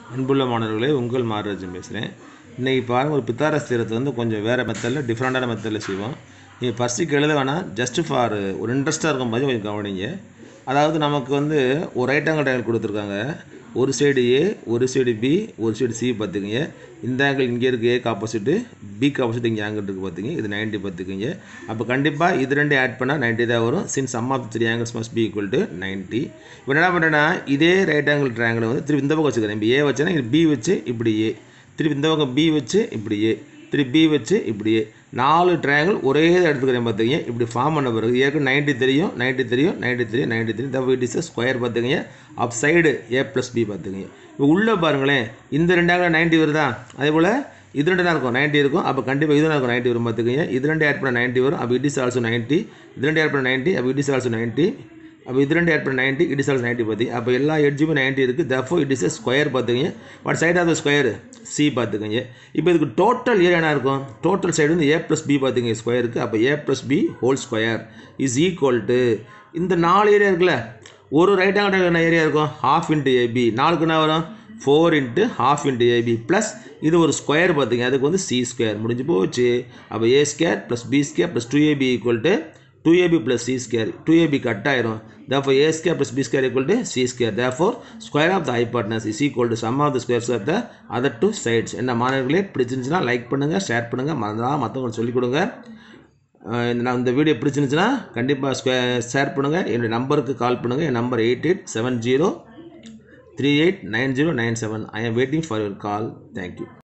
அன்புள்ள மாணவர்களே உங்கள் மாரராஜன் பேசுகிறேன் இன்றைக்கி பாருங்க ஒரு பித்தாரஸ் தீரத்தை வந்து கொஞ்சம் வேறு மெத்தடில் டிஃப்ரெண்ட்டான மெத்தடில் செய்வோம் நீங்கள் ஃபஸ்ட்டுக்கு எழுத வேணாம் ஜஸ்ட் ஃபார் ஒரு இன்ட்ரெஸ்ட்டாக இருக்கும் போது கொஞ்சம் கவனிங்க அதாவது நமக்கு வந்து ஒரு ரைட் ஆங்கிள் ட்ரையாங்கிள் கொடுத்துருக்காங்க ஒரு சைடு ஏ ஒரு சைடு பி ஒரு சைடு சி பார்த்துக்குங்க இந்த ஆங்கிள் இங்கே இருக்குது ஏக்கு ஆப்போசிட்டு பிக்கு ஆப்போசிட் இங்கே ஆங்கிள் இருக்குது பார்த்துங்க இது 90 பார்த்துக்குங்க அப்போ கண்டிப்பாக இது ரெண்டு ஆட் பண்ணால் 90 தான் வரும் since sum of three angles must be equal to ninety இப்போ என்ன பண்ணுறேன்னா இதே ரைட் ஆங்கிள் ட்ரையாங்கிள் வந்து திருப்பி இந்த பக்கம் வச்சுக்கிறேன் இப்போ ஏ வச்சேன்னா இது பி வச்சு இப்படி ஏ திருப்பி இந்த பக்கம் பி வச்சு இப்படி ஏ திருப்பி பி வச்சு இப்படி ஏ நாலு ட்ரையாங்கிள் ஒரே இதை எடுத்துக்கிறேன் பார்த்துங்க இப்படி ஃபார்ம் பண்ண பிறகு ஏற்கனவே நைன்ட்டி தெரியும் நைன்ட்டி தெரியும் நைன்ட்டி தெரியும் நைன்ட்டி தெரியும் தப்பு இட் இஸ் ஸ்கொயர் பார்த்துங்க up side A plus B பார்த்துங்க இப்போ உள்ளே பாருங்களேன் இந்த ரெண்டு ஆங்கிள் நைன்ட்டி வருதா அதே போல் இது ரெண்டு தான் இருக்கும் நைன்ட்டி இருக்கும் அப்போ கண்டிப்பாக இது இருக்கும் நைன்ட்டி வரும் பார்த்துக்கங்க இது ரெண்டு ஆட் பண்ண நைன்ட்டி வரும் அப்போ இட் இஸ் ஆல்சோ நைன்ட்டி இது ரெண்டு ஆட் பண்ண நைன்ட்டி அப்போ இட் இஸ் ஆல்சோ நைன்ட்டி அப்போ இது ரெண்டு ஆட் பண்ண ninety it is also ninety பார்த்திங்க அப்போ எல்லா எட்ஜுமே நைன்ட்டி இருக்குது தஃபோ இட் இஸ் ஸ்கொயர் பார்த்துக்கங்க but side of the square C பார்த்துக்கங்க இப்போ இதுக்கு டோட்டல் ஏரியா என்ன இருக்கும் டோட்டல் சைடு வந்து ஏ ப்ளஸ் பி பார்த்துங்க ஸ்கொயருக்கு அப்போ A plus B whole square is equal to இந்த நாலு ஏரியா இருக்குல்ல ஒரு ரைட் ஆங்கிள் என்ன ஏரியா இருக்கும் ஹாஃப் இன்ட்டு ஏபி நாலுக்கு என்ன வரும் four into half into AB plus இது ஒரு ஸ்கொயர் பார்த்துங்க அதுக்கு வந்து சி ஸ்கொயர் முடிஞ்சு போச்சு அப்போ A square plus B square plus two AB equal to two AB plus C square two AB cut ஆயிரும் therefore a square plus b square equal to c square therefore square of the hypotenuse is equal to sum of the squares of the other two sides என்ன மாணவர்களே பிடிச்சிருந்துச்சுன்னா like பண்ணுங்கள் share பண்ணுங்கள் மறந்துடாம மற்றவங்களுக்கு சொல்லிக் கொடுங்க அஹ் இந்த நான் இந்த வீடியோ பிடிச்சிருந்துச்சுன்னா கண்டிப்பாக ஷேர் பண்ணுங்கள் என்னுடைய நம்பருக்கு கால் பண்ணுங்கள் என் number eight eight seven zero three eight nine zero nine seven I am waiting for your call thank you